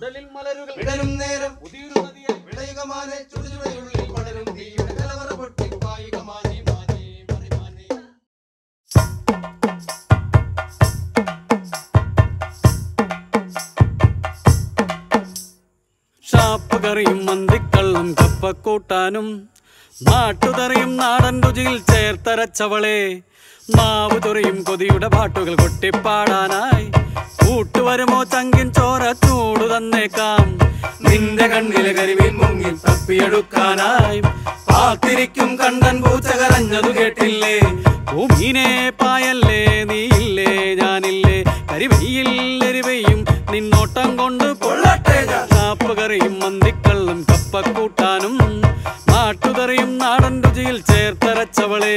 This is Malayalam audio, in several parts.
ഉടലിൽ മലരുകൾ വിടരും നേരം പുതിയൊരു നദിയായി വിളയുക മാനെ ചുടുചുടയുള്ളിൽ പടരും തീയുടെ കലവറ പൊട്ടി പായുക മാനെ മാനെ മറി മാനെ ഷാപ്പ് കറിയും മന്തിക്കള്ളും കപ്പക്കൂട്ടാനും നാട്ടുതറിയും നാടൻ രുചിയിൽ ചേർത്തരച്ചവളെ മാവ് തുറിയും കൊതിയുടെ പാട്ടുകൾ കൊട്ടിപ്പാടാനായി കൂട്ടുവരുമോ ചങ്കിൻ ചോര ചൂടു തന്നേക്കാം നിന്റെ കണ്ണിലെ കരിമീൻ മുങ്ങി തപ്പിയെടുക്കാനായി പാത്തിരിക്കും കണ്ടൻ പൂച്ച കരഞ്ഞതു കേട്ടില്ലേ ഭൂമീനെ പായല്ലേ നീയില്ലേ ഞാനില്ലേ കരിവെയിൽ എരിവയും നിന്നോട്ടം കൊണ്ട് കൊള്ളട്ടെ ചാപ്പ് കറിയും മന്തിക്കള്ളും കപ്പക്കൂട്ടാനും നാട്ടുകറിയും നാടൻ രുചിയിൽ ചേർത്തരച്ചവളേ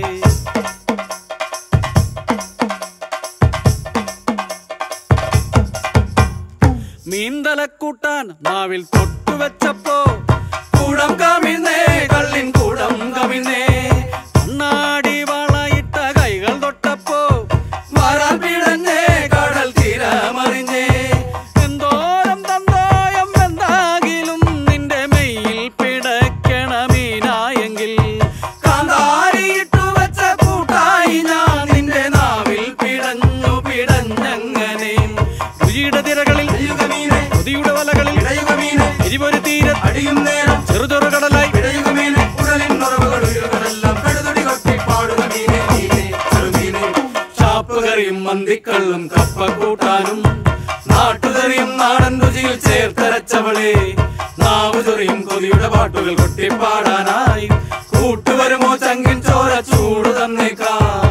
മീന്തലക്കൂട്ടാൻ നാവിൽ തൊട്ടുവെച്ചപ്പോ കൂടം കമിഴ്ന്നേ കള്ളിൻ കൂടം കമിഴ്ന്നേ കണ്ണാടി വളയിട്ട കൈകൾ തൊട്ടപ്പോ വരാൽ പിടഞ്ഞേ കടൽ തീരമറിഞ്ഞേ എന്തോരം തന്തോയം എന്താകിലും നിന്റെ മെയ്യിൽ പിടയ്ക്കണ മീനായെങ്കിൽ കാന്താരിയിട്ടു വെച്ച കൂട്ടായി ഞാൻ നിന്റെ നാവിൽ പിടഞ്ഞു പിടഞ്ഞങ്ങനെ രുചിയുടെ തിരകളിൽ വിളയുക മീനെ കൊതിയുടെ വലകളിൽ വിളയുക മീനെ എരിവൊരു തീരത്ത് അടിയും നേരം ചെറുചെറു കടലായി വിളയുക മീനെ ഉടലിൻ ഉറവുകൾ ഉയരുകളെല്ലാം കടുതുടി കൊട്ടി പാടുക മീനെ മീനെ ചെറുമീനെ ചാപ്പുകറിയും മന്തിക്കള്ളും കപ്പക്കൂട്ടാനും നാട്ടുകറിയും നാടൻ രുചിയിൽ ചേർത്തരച്ചവളെ നാവുചൊറിയും കൊതിയുടെ പാട്ടുകൾ കൊട്ടിപ്പാടാനായി കൂട്ടുവരുമോ ചങ്കിൻ ചോര ചൂട് തന്നേക്കാം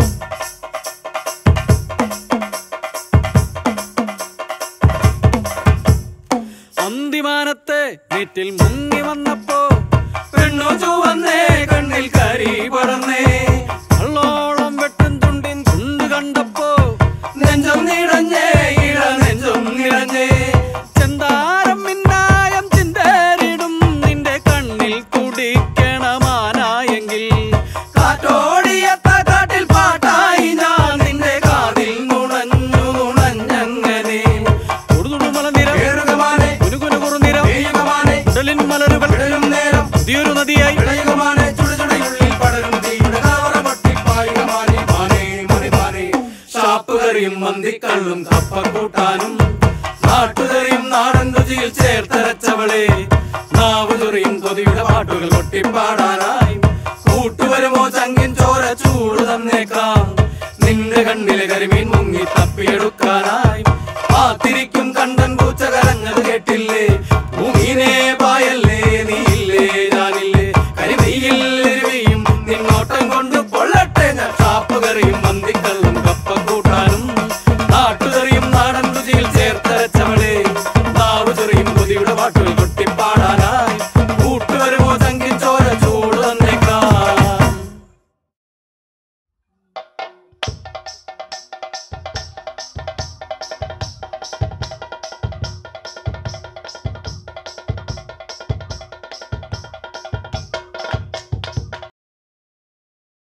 അന്തിമാനത്തെ നെറ്റിൽ മുങ്ങി വന്നപ്പോ പെണ്ണു ചുവന്നേ കണ്ണിൽ കരി പടർന്നേ കള്ളോളം വെട്ടും തുണ്ടിൻ ചുണ്ട് കണ്ടപ്പോ നെഞ്ചം നിടഞ്ഞേ ഇട നെഞ്ചം നിടഞ്ഞേ ചെന്താരം മിന്നായം ചിന്തേരിടും നിന്റെ കണ്ണിൽ കുടിക്കണമാനായെങ്കിൽ കാറ്റോടിയത്ത കാട്ടിൽ പാട്ടായി ഞാൻ നിന്റെ കാതിൽ നുണഞ്ഞു നുണഞ്ഞങ്ങനെ തുടുതുടുമല നിരം കേറുക മാനെ കുനുകുനു കുറുനിരം പെയ്യുക മാനെ ഉടലിൻ മലരുകൾ വിടരും നേരം പുതിയൊരു നദിയായി വിളയുക മാനെ ചുടുചുടയുള്ളിൽ പടരും തീയുടെ കലവറ പൊട്ടി പായുക മാനെ മാനെ മറി മാനെ ഷാപ്പുകറിയും മന്തിക്കള്ളും കപ്പക്കൂട്ടാനും നാട്ടുകറിയും നാടൻ രുചിയിൽ ചേർത്തരച്ചവളെ നാവുചൊറിയും കൊതിയുടെ പാട്ടുകൾ കൊട്ടിപ്പാടാനായി കൂട്ടുവരുമോ ചങ്കിൻ ചോര ചൂട് തന്നേക്കാം നിന്റെ കണ്ണിലെ കരിമീൻ മുങ്ങി തപ്പിയെടുക്കാനായി പാത്തിരിക്കും കണ്ടൻ പൂച്ച കരഞ്ഞത് കേട്ടില്ലേ ഭൂമിനെ പായൽ